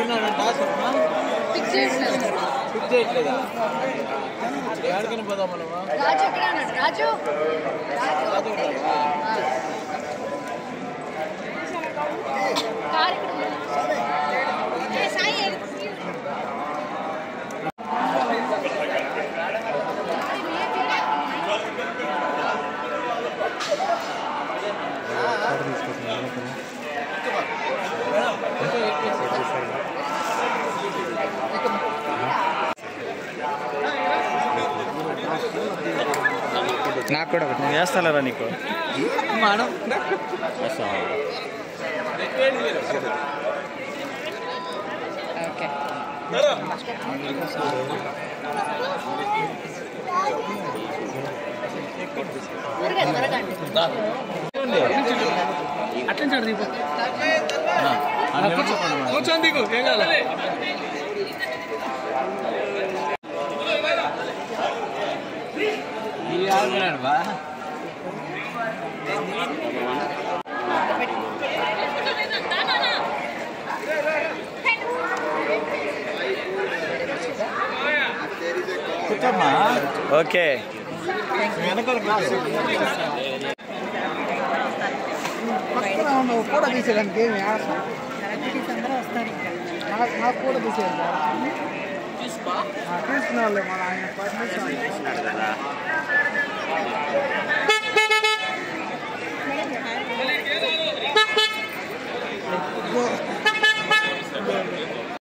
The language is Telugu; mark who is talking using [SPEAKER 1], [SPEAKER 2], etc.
[SPEAKER 1] ఎక్కడున్నాడంట స్వప్న
[SPEAKER 2] ఫిక్స్ చేయట్లేదు
[SPEAKER 1] ఫిక్స్ చేయట్లేదా ఎక్కడికైనా పోదాం మనమా
[SPEAKER 2] రాజు ఎక్కడ అన్నాడు రాజు రాజు
[SPEAKER 1] రాజు ఉన్నాడా?
[SPEAKER 2] కార్ ఇక్కడ ఉంది. ఏ, సాయి
[SPEAKER 3] నాకు కూడా ఒకటి నేను వేస్తాలేరా నీకు
[SPEAKER 1] మనం
[SPEAKER 2] ఓకే త్వరగా త్వరగా అండి
[SPEAKER 1] కూర్చొని దిగు ఏం కాదు ఈ ఆడుకున్నాడు బా కూర్చోమ్మా
[SPEAKER 3] ఓకే
[SPEAKER 1] వెనకాల కూర్చో
[SPEAKER 4] కూడా తీసేదానికి ఏమి నాకు నాకు కూడా తీసేది తీసుకున్నాళ్ళే మన ఆయన పర్మిషన్